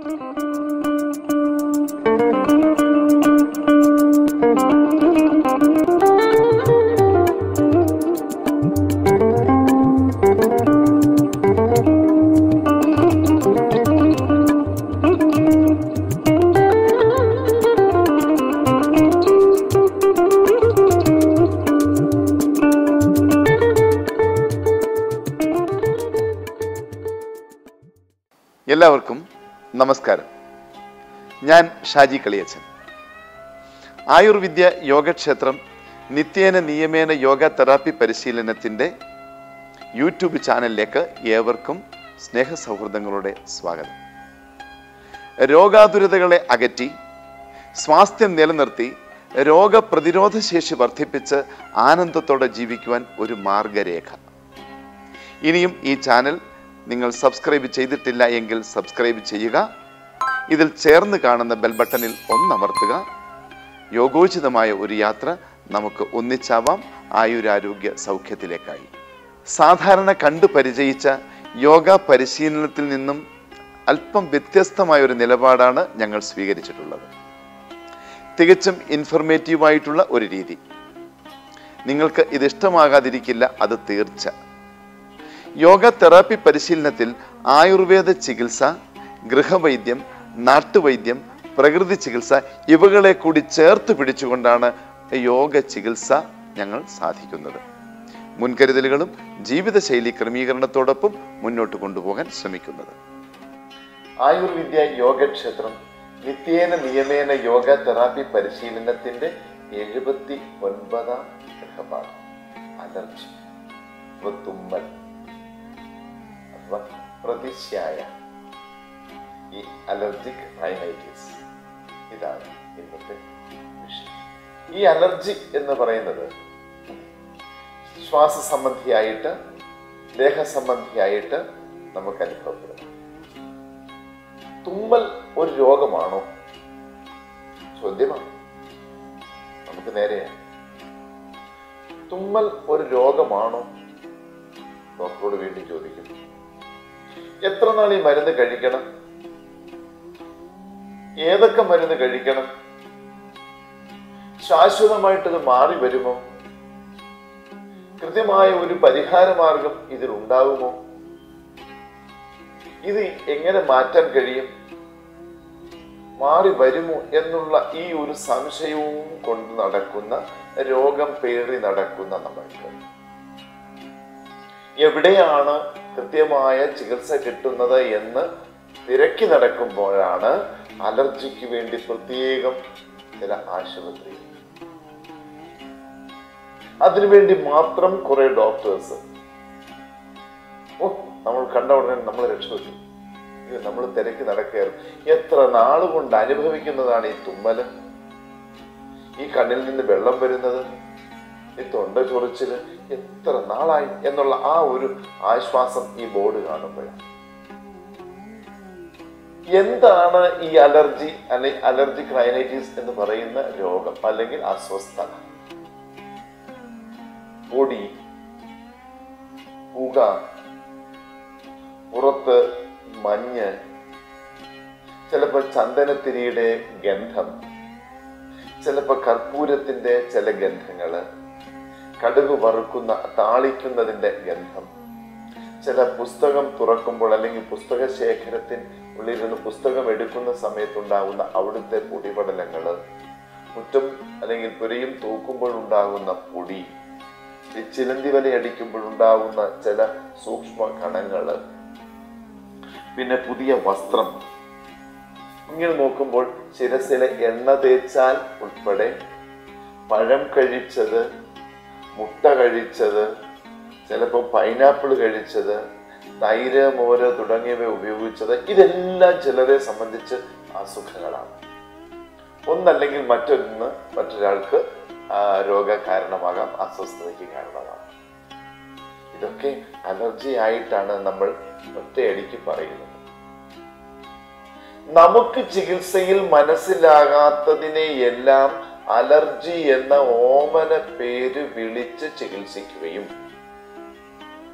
എല്ലാവർക്കും നമസ്കാരം ഞാൻ ഷാജി കളിയച്ചൻ ആയുർവിദ്യ യോഗക്ഷേത്രം നിത്യേന നിയമേന യോഗ തെറാപ്പി പരിശീലനത്തിൻ്റെ യൂട്യൂബ് ചാനലിലേക്ക് ഏവർക്കും സ്നേഹ സൗഹൃദങ്ങളുടെ സ്വാഗതം രോഗാതുരതകളെ അകറ്റി സ്വാസ്ഥ്യം നിലനിർത്തി രോഗപ്രതിരോധ ശേഷി വർദ്ധിപ്പിച്ച് ആനന്ദത്തോടെ ജീവിക്കുവാൻ ഒരു മാർഗരേഖ ഇനിയും ഈ ചാനൽ നിങ്ങൾ സബ്സ്ക്രൈബ് ചെയ്തിട്ടില്ല എങ്കിൽ സബ്സ്ക്രൈബ് ചെയ്യുക ഇതിൽ ചേർന്ന് കാണുന്ന ബെൽ ബട്ടണിൽ ഒന്നമർത്തുക യോഗോചിതമായ ഒരു യാത്ര നമുക്ക് ഒന്നിച്ചാവാം ആയുരാരോഗ്യ സൗഖ്യത്തിലേക്കായി സാധാരണ കണ്ടു പരിചയിച്ച യോഗ പരിശീലനത്തിൽ നിന്നും അല്പം വ്യത്യസ്തമായ ഒരു നിലപാടാണ് ഞങ്ങൾ സ്വീകരിച്ചിട്ടുള്ളത് തികച്ചും ഇൻഫർമേറ്റീവായിട്ടുള്ള ഒരു രീതി നിങ്ങൾക്ക് ഇത് ഇഷ്ടമാകാതിരിക്കില്ല അത് തീർച്ച യോഗ തെറാപ്പി പരിശീലനത്തിൽ ആയുർവേദ ചികിത്സ ഗൃഹവൈദ്യം നാട്ടുവൈദ്യം പ്രകൃതി ചികിത്സ ഇവകളെ കൂടി ചേർത്ത് പിടിച്ചുകൊണ്ടാണ് യോഗ ചികിത്സ ഞങ്ങൾ സാധിക്കുന്നത് മുൻകരുതലുകളും ജീവിതശൈലി ക്രമീകരണത്തോടൊപ്പം മുന്നോട്ട് കൊണ്ടുപോകാൻ ശ്രമിക്കുന്നത് ആയുർവിദ്യ യോഗക്ഷേത്രം നിത്യേന നിയമേന യോഗ തെറാപ്പി പരിശീലനത്തിന്റെ എഴുപത്തി ഒൻപതാം ഗൃഹപാഠം അലർജി അഥവാ തുമ്മൽ അഥവാ പ്രതിശ്യായ ഈ അലർജിക് റൈനൈറ്റിസ് ഇതാണ് ഇന്നത്തെ വിഷയം ഈ അലർജി എന്ന് പറയുന്നത് ശ്വാസ സംബന്ധിയായിട്ട് ദേഹസംബന്ധിയായിട്ട് നമുക്ക് അനുഭവപ്പെടും തുമ്മൽ ഒരു രോഗമാണോ ചോദ്യമാണ് നമുക്ക് നേരെയാണ് തുമ്മൽ ഒരു രോഗമാണോ ഡോക്ടറോട് വീണ്ടും ചോദിക്കും എത്ര നാൾ ഈ മരുന്ന് കഴിക്കണം ഏതൊക്കെ മരുന്ന് കഴിക്കണം ശാശ്വതമായിട്ടത് മാറി വരുമോ കൃത്യമായ ഒരു പരിഹാര മാർഗം ഇതിൽ ഉണ്ടാകുമോ ഇത് എങ്ങനെ മാറ്റാൻ കഴിയും മാറി വരുമോ എന്നുള്ള ഈ ഒരു സംശയവും കൊണ്ട് നടക്കുന്ന രോഗം പേറി നടക്കുന്ന നമ്മൾക്ക് എവിടെയാണ് കൃത്യമായ ചികിത്സ കിട്ടുന്നത് എന്ന് തിരക്കി നടക്കുമ്പോഴാണ് അലർജിക്ക് വേണ്ടി പ്രത്യേകം ചില ആശുപത്രി അതിനുവേണ്ടി മാത്രം കുറെ ഡോക്ടേഴ്സ് ഓ നമ്മൾ കണ്ട ഉടനെ നമ്മൾ രക്ഷപ്പെട്ടു ഇത് നമ്മൾ തിരക്കി നടക്കുകയായിരുന്നു എത്ര നാളുകൊണ്ട് അനുഭവിക്കുന്നതാണ് ഈ തുമ്മല് ഈ കണ്ണിൽ നിന്ന് വെള്ളം വരുന്നത് ഈ തൊണ്ട ചൊറിച്ചില് എത്ര നാളായി എന്നുള്ള ആ ഒരു ആശ്വാസം ഈ ബോർഡ് കാണുമ്പോഴാണ് എന്താണ് ഈ അലർജി അല്ലെങ്കിൽ അലർജിക് റൈനൈറ്റിസ് എന്ന് പറയുന്ന രോഗം അല്ലെങ്കിൽ അസ്വസ്ഥത പൊടി പുക പുറത്ത് മഞ്ഞ് ചിലപ്പോൾ ചന്ദനത്തിരിയുടെ ഗന്ധം ചിലപ്പോൾ കർപ്പൂരത്തിന്റെ ചില ഗന്ധങ്ങള് കടുക് വറുക്കുന്ന താളിക്കുന്നതിന്റെ ഗന്ധം ചില പുസ്തകം തുറക്കുമ്പോൾ അല്ലെങ്കിൽ പുസ്തക ശേഖരത്തിൻ ഉള്ളിരുന്ന് പുസ്തകം എടുക്കുന്ന സമയത്തുണ്ടാകുന്ന അവിടുത്തെ പൊടിപടലങ്ങള് മുറ്റം അല്ലെങ്കിൽ പുരയും തൂക്കുമ്പോൾ ഉണ്ടാകുന്ന പൊടി ഈ ചിലന്തി വല അടിക്കുമ്പോൾ ഉണ്ടാകുന്ന ചില സൂക്ഷ്മ കണങ്ങള് പിന്നെ പുതിയ വസ്ത്രം ഇങ്ങനെ നോക്കുമ്പോൾ ശിരസിലെ എണ്ണ തേച്ചാൽ ഉൾപ്പെടെ പഴം കഴിച്ചത് മുട്ട കഴിച്ചത് ചിലപ്പോൾ പൈനാപ്പിൾ കഴിച്ചത് തൈര് മോര് തുടങ്ങിയവ ഉപയോഗിച്ചത് ഇതെല്ലാം ചിലരെ സംബന്ധിച്ച് അസുഖങ്ങളാണ് ഒന്നല്ലെങ്കിൽ മറ്റൊന്ന് മറ്റൊരാൾക്ക് ആ, രോഗ കാരണമാകാം അസ്വസ്ഥതയ്ക്ക് കാരണമാകാം ഇതൊക്കെ അലർജി ആയിട്ടാണ് നമ്മൾ ഒറ്റയടിക്ക് പറയുന്നത് നമുക്ക് ചികിത്സയിൽ മനസ്സിലാകാത്തതിനെ എല്ലാം അലർജി എന്ന ഓമന പേര് വിളിച്ച് ചികിത്സിക്കുകയും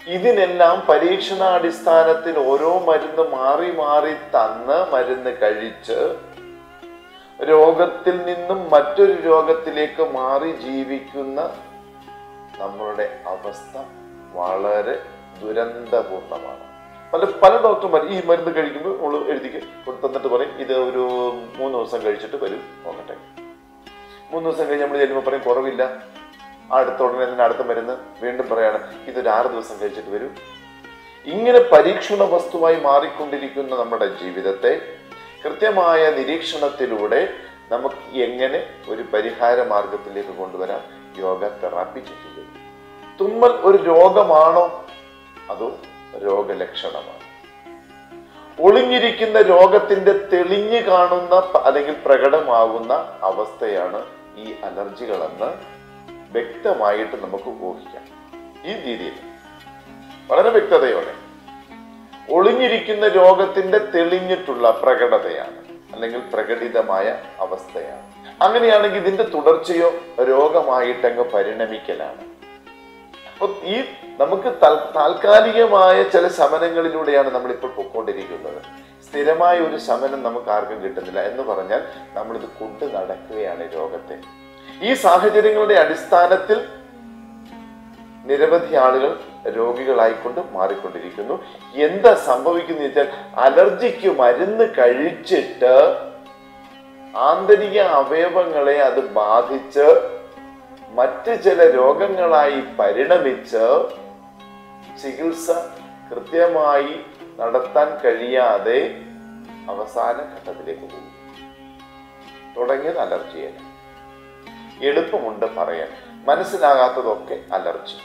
ഇതിനെല്ലാം പരീക്ഷണാടിസ്ഥാനത്തിൽ ഓരോ മരുന്ന് മാറി മാറി തന്ന് മരുന്ന് കഴിച്ച് രോഗത്തിൽ നിന്നും മറ്റൊരു രോഗത്തിലേക്ക് മാറി ജീവിക്കുന്ന നമ്മളുടെ അവസ്ഥ വളരെ ദുരന്തപൂർണമാണ് പല പല ഡോക്ടർമാർ ഈ മരുന്ന് കഴിക്കുമ്പോൾ നമ്മൾ എഴുതിക്ക് തന്നിട്ട് പറയും ഇത് ഒരു മൂന്ന് ദിവസം കഴിച്ചിട്ട് വരും നോക്കട്ടെ മൂന്ന് ദിവസം കഴിഞ്ഞ് നമ്മൾ ചെല്ലുമ്പോൾ പറയും കുറവില്ല അടുത്ത ഉടനെ തന്നെ അടുത്ത മരുന്ന് വീണ്ടും പറയാണ് ഇതൊരു ആറ് ദിവസം കഴിച്ചിട്ട് വരും ഇങ്ങനെ പരീക്ഷണ വസ്തുവായി മാറിക്കൊണ്ടിരിക്കുന്ന നമ്മുടെ ജീവിതത്തെ കൃത്യമായ നിരീക്ഷണത്തിലൂടെ നമുക്ക് എങ്ങനെ ഒരു പരിഹാര മാർഗത്തിലേക്ക് കൊണ്ടുവരാം യോഗ തെറാപ്പി ചെയ്യുക തുമ്മൽ ഒരു രോഗമാണോ അതോ രോഗലക്ഷണമാണ് ഒളിഞ്ഞിരിക്കുന്ന രോഗത്തിന്റെ തെളിഞ്ഞു കാണുന്ന പ- അല്ലെങ്കിൽ പ്രകടമാകുന്ന അവസ്ഥയാണ് ഈ അലർജികളെന്ന് വ്യക്തമായിട്ട് നമുക്ക് ഊഹിക്കാം ഈ രീതിയിൽ വളരെ വ്യക്തതയോടെ ഒളിഞ്ഞിരിക്കുന്ന രോഗത്തിന്റെ തെളിഞ്ഞിട്ടുള്ള പ്രകടതയാണ് അല്ലെങ്കിൽ പ്രകടിതമായ അവസ്ഥയാണ് അങ്ങനെയാണെങ്കിൽ ഇതിന്റെ തുടർച്ചയോ രോഗമായിട്ടങ്ങ് പരിണമിക്കലാണ് അപ്പൊ ഈ നമുക്ക് താൽ- താൽക്കാലികമായ ചില ശമനങ്ങളിലൂടെയാണ് നമ്മൾ ഇപ്പോൾ പൊക്കോണ്ടിരിക്കുന്നത് സ്ഥിരമായ ഒരു ശമനം നമുക്ക് ആർക്കും കിട്ടുന്നില്ല എന്ന് പറഞ്ഞാൽ നമ്മളിത് കൊണ്ടു നടക്കുകയാണ് ഈ രോഗത്തെ ഈ സാഹചര്യങ്ങളുടെ അടിസ്ഥാനത്തിൽ നിരവധി ആളുകൾ രോഗികളായിക്കൊണ്ട് മാറിക്കൊണ്ടിരിക്കുന്നു എന്താ സംഭവിക്കുന്ന വെച്ചാൽ അലർജിക്ക് മരുന്ന് കഴിച്ചിട്ട് ആന്തരിക അവയവങ്ങളെ അത് ബാധിച്ച് മറ്റ് ചില രോഗങ്ങളായി പരിണമിച്ച് ചികിത്സ കൃത്യമായി നടത്താൻ കഴിയാതെ അവസാന ഘട്ടത്തിലേക്ക് പോകും തുടങ്ങിയത് അലർജിയാണ് എളുപ്പമുണ്ട് പറയാൻ മനസ്സിലാകാത്തതൊക്കെ അലർജി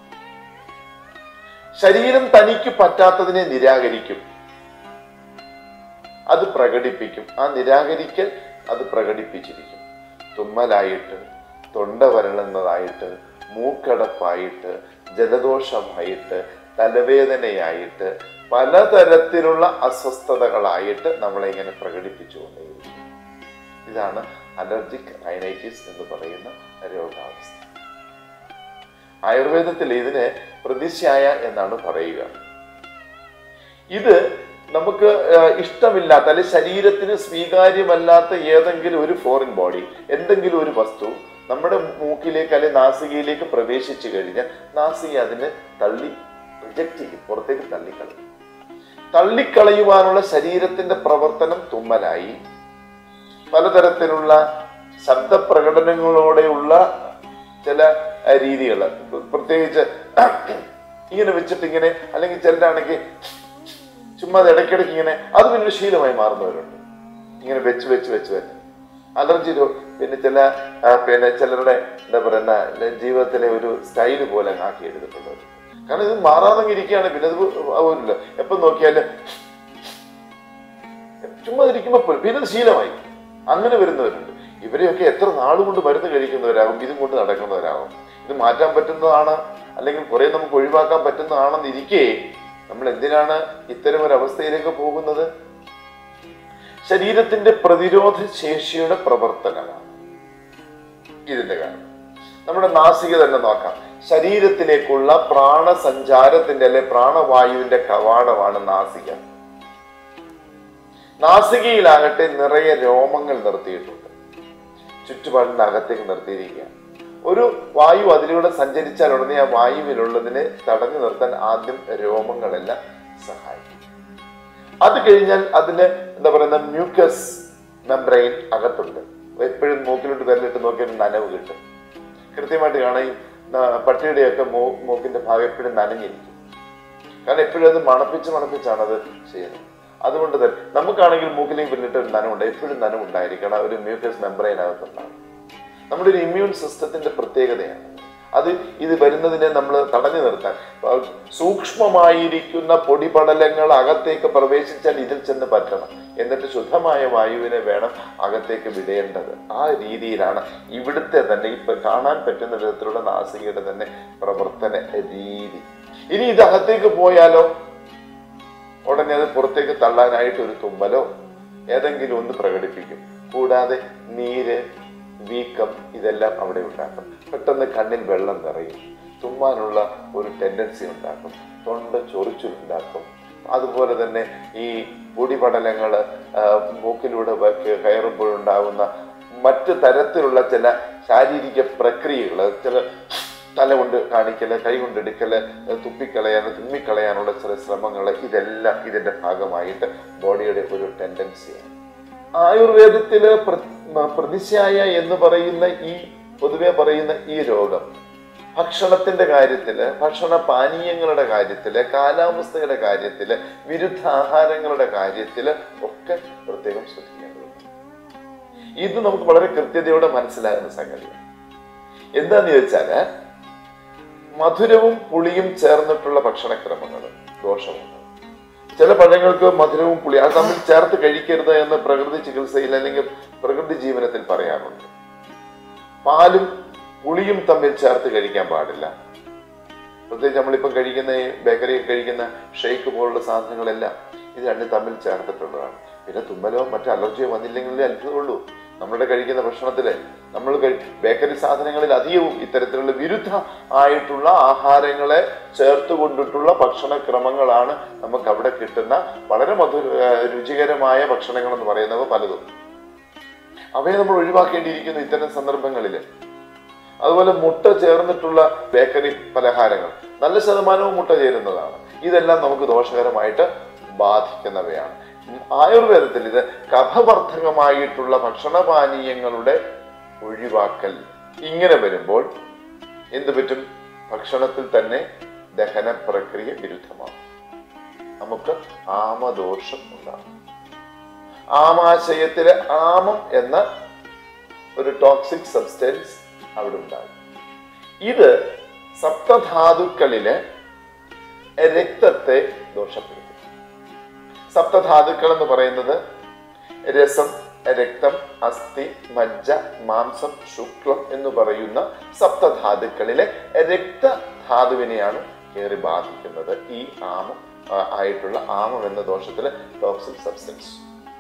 ശരീരം തനിക്ക് പറ്റാത്തതിനെ നിരാകരിക്കും അത് പ്രകടിപ്പിക്കും ആ നിരാകരിക്കൽ അത് പ്രകടിപ്പിച്ചിരിക്കും തുമ്മലായിട്ട് തൊണ്ട വരളുന്നതായിട്ട് മൂക്കടപ്പായിട്ട് ജലദോഷമായിട്ട് തലവേദനയായിട്ട് പലതരത്തിലുള്ള അസ്വസ്ഥതകളായിട്ട് നമ്മളെ ഇങ്ങനെ പ്രകടിപ്പിച്ചുകൊണ്ടേയിരിക്കും ഇതാണ് അലർജിക് റൈനൈറ്റിസ് എന്ന് പറയുന്ന രോഗാവസ്ഥ ആയുർവേദത്തിൽ ഇതിനെ പ്രതിശായ എന്നാണ് പറയുക ഇത് നമുക്ക് ആ, ഇഷ്ടമില്ലാത്ത അല്ലെ ശരീരത്തിന് സ്വീകാര്യമല്ലാത്ത ഏതെങ്കിലും ഒരു ഫോറിൻ ബോഡി എന്തെങ്കിലും ഒരു വസ്തു നമ്മുടെ മൂക്കിലേക്ക് അല്ലെ നാസികയിലേക്ക് പ്രവേശിച്ചു കഴിഞ്ഞാൽ നാസിക അതിനെ തള്ളി റിജക്റ്റ് ചെയ്യും പുറത്തേക്ക് തള്ളിക്കളയും തള്ളിക്കളയുവാനുള്ള ശരീരത്തിന്റെ പ്രവർത്തനം തുമ്മലായി പലതരത്തിലുള്ള ശബ്ദപ്രകടനങ്ങളോടെയുള്ള ചില രീതികൾ പ്രത്യേകിച്ച് ഇങ്ങനെ വെച്ചിട്ട് ഇങ്ങനെ അല്ലെങ്കിൽ ചിലരാണെങ്കിൽ ചുമ്മാ അത് ഇടയ്ക്കിടയ്ക്ക് ഇങ്ങനെ അത് പിന്നെ ഒരു ശീലമായി മാറുന്നവരുണ്ട് ഇങ്ങനെ വെച്ച് വെച്ച് വെച്ച് വെച്ച് അലർജി രോ- പിന്നെ ചില ആ, പിന്നെ ചിലരുടെ എന്താ പറയുന്ന ജീവിതത്തിലെ ഒരു സ്റ്റൈല് പോലെ ആക്കി എടുത്തിട്ടുള്ളവർ കാരണം ഇത് മാറാതെ ഇരിക്കുകയാണ് പിന്നെ അത് ആവില്ല എപ്പം നോക്കിയാലും ചുമ്മാ ഇരിക്കുമ്പോ പോലും പിന്നെ അത് ശീലമായി അങ്ങനെ വരുന്നവരുണ്ട് ഇവരെയൊക്കെ എത്ര നാളുകൊണ്ട് മരുന്ന് കഴിക്കുന്നവരാകും ഇതും കൊണ്ട് നടക്കുന്നവരാകും ഇത് മാറ്റാൻ പറ്റുന്നതാണ് അല്ലെങ്കിൽ കുറെ നമുക്ക് ഒഴിവാക്കാൻ പറ്റുന്നതാണെന്ന് ഇരിക്കെ നമ്മൾ എന്തിനാണ് ഇത്തരം ഒരു അവസ്ഥയിലേക്ക് പോകുന്നത് ശരീരത്തിന്റെ പ്രതിരോധ ശേഷിയുടെ പ്രവർത്തനമാണ് ഇതിന്റെ കാരണം നമ്മുടെ നാസിക തന്നെ നോക്കാം ശരീരത്തിലേക്കുള്ള പ്രാണസഞ്ചാരത്തിന്റെ അല്ലെ പ്രാണവായുവിന്റെ കവാടമാണ് നാസിക നാസികയിലാകട്ടെ നിറയെ രോമങ്ങൾ നിർത്തിയിട്ടുണ്ട് ചുറ്റുപാടിന്റെ അകത്തേക്ക് നിർത്തിയിരിക്കുക ഒരു വായു അതിലൂടെ സഞ്ചരിച്ചാൽ ഉടനെ ആ വായുവിലുള്ളതിനെ തടഞ്ഞു നിർത്താൻ ആദ്യം രോമങ്ങളെല്ലാം സഹായിക്കും അത് കഴിഞ്ഞാൽ അതിന് എന്താ പറയുന്ന മ്യൂക്കസ് മെംബ്രെയിൻ അകത്തുണ്ട് എപ്പോഴും മൂക്കിലോട്ട് വിരലിട്ട് നോക്കിയാൽ നനവ് കിട്ടും കൃത്യമായിട്ട് കാണാം ഈ ആ, പട്ടിയുടെയൊക്കെ മൂ മൂക്കിന്റെ ഭാഗം എപ്പോഴും നനഞ്ഞിരിക്കും കാരണം എപ്പോഴും അത് മണപ്പിച്ച് മണപ്പിച്ചാണ് അത് ചെയ്യുന്നത് അതുകൊണ്ട് തന്നെ നമുക്കാണെങ്കിൽ മൂക്കിലേക്ക് വിരലിട്ട് ഒരു നനവുണ്ട് എപ്പോഴും നനവുണ്ടായിരിക്കണം ഒരു മ്യൂക്കസ് മെംബ്രെയിൻ അകത്തുണ്ടാവും നമ്മുടെ ഒരു ഇമ്മ്യൂൺ സിസ്റ്റത്തിന്റെ പ്രത്യേകതയാണ് അത് ഇത് വരുന്നതിനെ നമ്മൾ തടഞ്ഞു നിർത്താൻ ആ, സൂക്ഷ്മമായിരിക്കുന്ന പൊടിപടലങ്ങൾ അകത്തേക്ക് പ്രവേശിച്ചാൽ ഇതിൽ ചെന്ന് പറ്റണം എന്നിട്ട് ശുദ്ധമായ വായുവിനെ വേണം അകത്തേക്ക് വിടേണ്ടത് ആ രീതിയിലാണ് ഇവിടുത്തെ തന്നെ ഇപ്പൊ കാണാൻ പറ്റുന്ന വിധത്തിലുള്ള നാസികയുടെ തന്നെ പ്രവർത്തന രീതി ഇനി ഇത് അകത്തേക്ക് പോയാലോ ഉടനെ അത് പുറത്തേക്ക് തള്ളാനായിട്ട് ഒരു തുമ്മലോ ഏതെങ്കിലും ഒന്ന് പ്രകടിപ്പിക്കും കൂടാതെ നീര് വീക്കം ഇതെല്ലാം അവിടെ ഉണ്ടാക്കും പെട്ടെന്ന് കണ്ണിൽ വെള്ളം നിറയും തുമ്മാനുള്ള ഒരു ടെൻഡൻസി ഉണ്ടാക്കും തൊണ്ട ചൊറിച്ചിലുണ്ടാക്കും അതുപോലെ തന്നെ ഈ പൊടിപടലങ്ങൾ മൂക്കിലൂടെ വ- കയറുമ്പോഴുണ്ടാകുന്ന മറ്റ് തരത്തിലുള്ള ചില ശാരീരിക പ്രക്രിയകൾ ചില തല കൊണ്ട് കാണിക്കല് കൈ കൊണ്ടെടുക്കല് തുപ്പിക്കളയാൻ തുമ്മിക്കളയാനുള്ള ചില ശ്രമങ്ങൾ ഇതെല്ലാം ഇതിന്റെ ഭാഗമായിട്ട് ബോഡിയുടെ ഒരു ടെൻഡൻസിയാണ് ആയുർവേദത്തില് പ്ര- മ- പ്രതിശായ എന്ന് പറയുന്ന ഈ പൊതുവെ പറയുന്ന ഈ രോഗം ഭക്ഷണത്തിന്റെ കാര്യത്തില് ഭക്ഷണ പാനീയങ്ങളുടെ കാര്യത്തില് കാലാവസ്ഥയുടെ കാര്യത്തില് വിരുദ്ധ ആഹാരങ്ങളുടെ കാര്യത്തില് ഒക്കെ പ്രത്യേകം ശ്രദ്ധിക്കേണ്ടതുണ്ട് ഇത് നമുക്ക് വളരെ കൃത്യതയോടെ മനസ്സിലാകുന്ന സംഗതിയാണ് എന്താന്ന് ചോദിച്ചാല് മധുരവും പുളിയും ചേർന്നിട്ടുള്ള ഭക്ഷണക്രമങ്ങൾ ദോഷമുണ്ട് ചില പഴങ്ങൾക്ക് മധുരവും പുളി അത് തമ്മിൽ ചേർത്ത് കഴിക്കരുത് എന്ന് പ്രകൃതി ചികിത്സയിൽ അല്ലെങ്കിൽ പ്രകൃതി ജീവനത്തിൽ പറയാറുണ്ട് പാലും പുളിയും തമ്മിൽ ചേർത്ത് കഴിക്കാൻ പാടില്ല പ്രത്യേകിച്ച് നമ്മളിപ്പം കഴിക്കുന്ന ഈ ബേക്കറിയിൽ കഴിക്കുന്ന ഷെയ്ക്ക് പോലുള്ള സാധനങ്ങളെല്ലാം ഇത് രണ്ടും തമ്മിൽ ചേർത്തിട്ടുള്ളതാണ് പിന്നെ തുമ്മലോ മറ്റു അലർജിയോ വന്നില്ലെങ്കിലേ അത്ഭുതമുള്ളൂ നമ്മളുടെ കഴിക്കുന്ന ഭക്ഷണത്തില് നമ്മൾ കഴി ബേക്കറി സാധനങ്ങളിൽ അധികവും ഇത്തരത്തിലുള്ള വിരുദ്ധ ആയിട്ടുള്ള ആഹാരങ്ങളെ ചേർത്ത് കൊണ്ടിട്ടുള്ള ഭക്ഷണക്രമങ്ങളാണ് നമുക്ക് അവിടെ കിട്ടുന്ന വളരെ മധുര ഏഹ് രുചികരമായ ഭക്ഷണങ്ങൾ എന്ന് പറയുന്നവ പലതും അവയെ നമ്മൾ ഒഴിവാക്കേണ്ടിയിരിക്കുന്നു ഇത്തരം സന്ദർഭങ്ങളിൽ അതുപോലെ മുട്ട ചേർന്നിട്ടുള്ള ബേക്കറി പലഹാരങ്ങൾ നല്ല ശതമാനവും മുട്ട ചേരുന്നതാണ് ഇതെല്ലാം നമുക്ക് ദോഷകരമായിട്ട് ബാധിക്കുന്നവയാണ് ഉം, ആയുർവേദത്തിൽ ഇത് കഫവർദ്ധകമായിട്ടുള്ള ഭക്ഷണപാനീയങ്ങളുടെ ഒഴിവാക്കൽ ഇങ്ങനെ വരുമ്പോൾ എന്ത് പറ്റും ഭക്ഷണത്തിൽ തന്നെ ദഹന പ്രക്രിയ വിരുദ്ധമാകും നമുക്ക് ആമദോഷം ഉണ്ടാകും ആമാശയത്തിലെ ആമം എന്ന ഒരു ടോക്സിക് സബ്സ്റ്റൻസ് അവിടെ ഉണ്ടാകും ഇത് സപ്തധാതുക്കളിലെ രക്തത്തെ ദോഷപ്പെടുത്തും സപ്തധാതുക്കൾ എന്ന് പറയുന്നത് രസം രക്തം അസ്ഥി മജ്ജ മാംസം ശുക്ലം എന്ന് പറയുന്ന സപ്തധാതുക്കളിലെ രക്തധാതുവിനെയാണ് കയറി ബാധിക്കുന്നത് ഈ ആമം ആ, ആയിട്ടുള്ള ആമം എന്ന ദോഷത്തിലെ ടോക്സിക് സബ്സ്റ്റൻസ്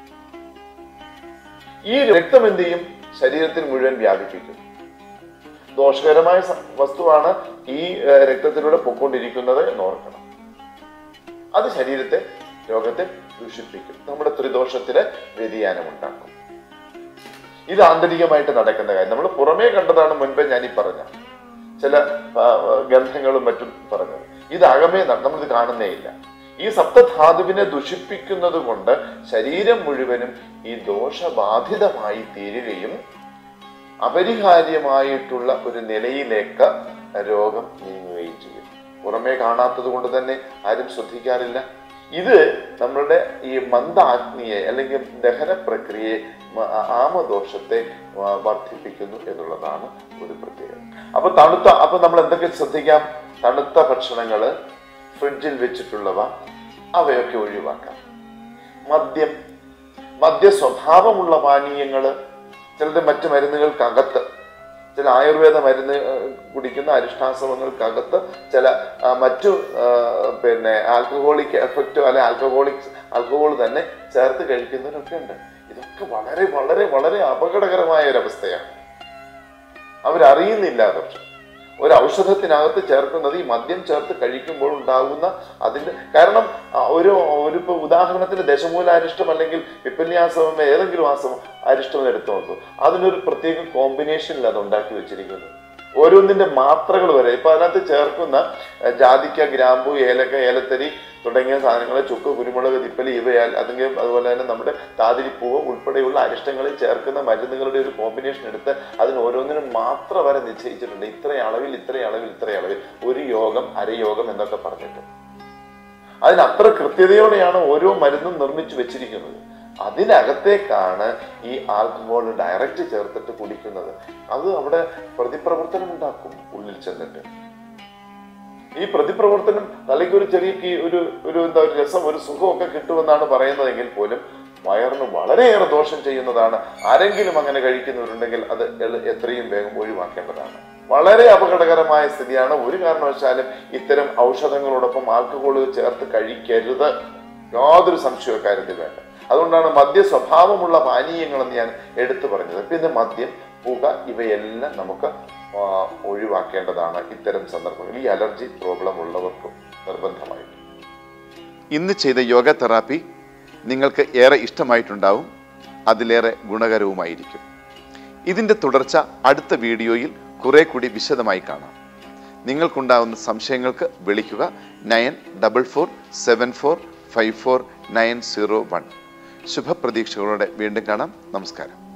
ഈ രക്തം എന്ത് ചെയ്യും ശരീരത്തിൽ മുഴുവൻ വ്യാപിപ്പിക്കും ദോഷകരമായ സ- വസ്തുവാണ് ഈ ഏഹ്, രക്തത്തിലൂടെ പൊക്കൊണ്ടിരിക്കുന്നത് എന്ന് ഓർക്കണം അത് ശരീരത്തെ രോഗത്തെ ദൂഷിപ്പിക്കും നമ്മുടെ ത്രിദോഷത്തില് വ്യതിയാനം ഉണ്ടാക്കും ഇത് ആന്തരികമായിട്ട് നടക്കുന്ന കാര്യം നമ്മൾ പുറമേ കണ്ടതാണ് മുൻപേ ഞാൻ ഈ പറഞ്ഞ ചില ആ, ഗന്ധങ്ങളും മറ്റും പറഞ്ഞത് ഇത് അകമേ ന- നമ്മളിത് കാണുന്നേ ഇല്ല ഈ സപ്തധാതുവിനെ ദുഷിപ്പിക്കുന്നത് കൊണ്ട് ശരീരം മുഴുവനും ഈ ദോഷബാധിതമായി തീരുകയും അപരിഹാര്യമായിട്ടുള്ള ഒരു നിലയിലേക്ക് രോഗം നീങ്ങുകയും ചെയ്യും പുറമേ കാണാത്തത് കൊണ്ട് തന്നെ ആരും ശ്രദ്ധിക്കാറില്ല ഇത് നമ്മളുടെ ഈ മന്ദാഗ്നിയെ അല്ലെങ്കിൽ ദഹന പ്രക്രിയയെ മ- ആമദോഷത്തെ വ- വർദ്ധിപ്പിക്കുന്നു എന്നുള്ളതാണ് ഒരു പ്രത്യേകത അപ്പൊ തണുത്ത അപ്പൊ നമ്മൾ എന്തൊക്കെ ശ്രദ്ധിക്കാം തണുത്ത ഭക്ഷണങ്ങള് ഫ്രിഡ്ജിൽ വെച്ചിട്ടുള്ളവ അവയൊക്കെ ഒഴിവാക്കാം മദ്യം മദ്യ സ്വഭാവമുള്ള പാനീയങ്ങള് ചിലത് മറ്റു മരുന്നുകൾക്കകത്ത് ചില ആയുർവേദ മരുന്ന് ഏഹ്, കുടിക്കുന്ന അരിഷ്ടാശ്രമങ്ങൾക്കകത്ത് ചില ആ, മറ്റു ആ, പിന്നെ ആൽക്കഹോളിക് എഫക്റ്റോ അല്ലെ ആൽക്കഹോളിക് ആൽക്കഹോൾ തന്നെ ചേർത്ത് കഴിക്കുന്നവരൊക്കെ ഉണ്ട് ഇതൊക്കെ വളരെ വളരെ വളരെ അപകടകരമായ ഒരു അവസ്ഥയാണ് അവരറിയുന്നില്ല പക്ഷെ ഒരു ഔഷധത്തിനകത്ത് ചേർക്കുന്നത് ഈ മദ്യം ചേർത്ത് കഴിക്കുമ്പോൾ ഉണ്ടാകുന്ന അതിന്റെ കാരണം ആ, ഒരു ഒരു ഇപ്പൊ ഉദാഹരണത്തിന് ദശമൂലാരിഷ്ടം അല്ലെങ്കിൽ പിപ്പന്യാസം ഏതെങ്കിലും ആസം അരിഷ്ടം എടുത്തു നോക്കൂ അതിനൊരു പ്രത്യേക കോമ്പിനേഷനിൽ അത് ഉണ്ടാക്കി വെച്ചിരിക്കുന്നത് ഓരോന്നിന്റെ മാത്രകൾ വരെ ഇപ്പൊ അതിനകത്ത് ചേർക്കുന്ന ഏഹ്, ജാതിക്ക ഗ്രാമ്പു ഏലക്ക ഏലത്തരി തുടങ്ങിയ സാധനങ്ങൾ ചുക്ക് കുരുമുളക് തിപ്പലി ഇവയാൽ അല്ലെങ്കിൽ അതുപോലെ തന്നെ നമ്മുടെ താതിരിപ്പൂവ് ഉൾപ്പെടെയുള്ള അരിഷ്ടങ്ങളിൽ ചേർക്കുന്ന മരുന്നുകളുടെ ഒരു കോമ്പിനേഷൻ എടുത്ത് അതിന് ഓരോന്നിനും മാത്രം വരെ നിശ്ചയിച്ചിട്ടുണ്ട് ഇത്ര അളവിൽ ഇത്ര അളവിൽ ഇത്ര അളവിൽ ഒരു യോഗം അരയോഗം എന്നൊക്കെ പറഞ്ഞിട്ട് അതിന് അത്ര കൃത്യതയോടെയാണ് ഓരോ മരുന്നും നിർമ്മിച്ചു വെച്ചിരിക്കുന്നത് അതിനകത്തേക്കാണ് ഈ ആൽക്കഹോൾ ഡയറക്റ്റ് ചേർത്തിട്ട് കുടിക്കുന്നത് അത് അവിടെ പ്രതിപ്രവർത്തനം ഉണ്ടാക്കും ഉള്ളിൽ ചെന്നിട്ട് ഈ പ്രതിപ്രവർത്തനം തലയ്ക്ക് ഒരു ചെറിയ കീ- ഒരു ഒരു എന്താ ഒരു രസം ഒരു സുഖമൊക്കെ കിട്ടുമെന്നാണ് പറയുന്നതെങ്കിൽ പോലും വയറിന് വളരെയേറെ ദോഷം ചെയ്യുന്നതാണ് ആരെങ്കിലും അങ്ങനെ കഴിക്കുന്നവരുണ്ടെങ്കിൽ അത് എള- എത്രയും വേഗം ഒഴിവാക്കേണ്ടതാണ് വളരെ അപകടകരമായ സ്ഥിതിയാണ് ഒരു കാരണവശാലും ഇത്തരം ഔഷധങ്ങളോടൊപ്പം ആൽക്കഹോൾ ചേർത്ത് കഴിക്കരുത് യാതൊരു സംശയവും കാര്യത്തിൽ വേണ്ട അതുകൊണ്ടാണ് മദ്യ സ്വഭാവമുള്ള പാനീയങ്ങളെന്ന് ഞാൻ എടുത്തു പറഞ്ഞത് പിന്നെ മദ്യം പുക ഇവയെല്ലാം നമുക്ക് ആ, ഒഴിവാക്കേണ്ടതാണ് ഇത്തരം സന്ദർഭങ്ങളിൽ ഈ അലർജി പ്രോബ്ലം ഉള്ളവർക്കും നിർബന്ധമായിട്ട് ഇന്ന് ചെയ്ത യോഗ തെറാപ്പി നിങ്ങൾക്ക് ഏറെ ഇഷ്ടമായിട്ടുണ്ടാവും അതിലേറെ ഗുണകരവുമായിരിക്കും ഇതിൻ്റെ തുടർച്ച അടുത്ത വീഡിയോയിൽ കുറെ കൂടി വിശദമായി കാണാം നിങ്ങൾക്കുണ്ടാവുന്ന സംശയങ്ങൾക്ക് വിളിക്കുക nine double four seven four five four nine zero one ശുഭപ്രതീക്ഷകളോടെ വീണ്ടും കാണാം നമസ്കാരം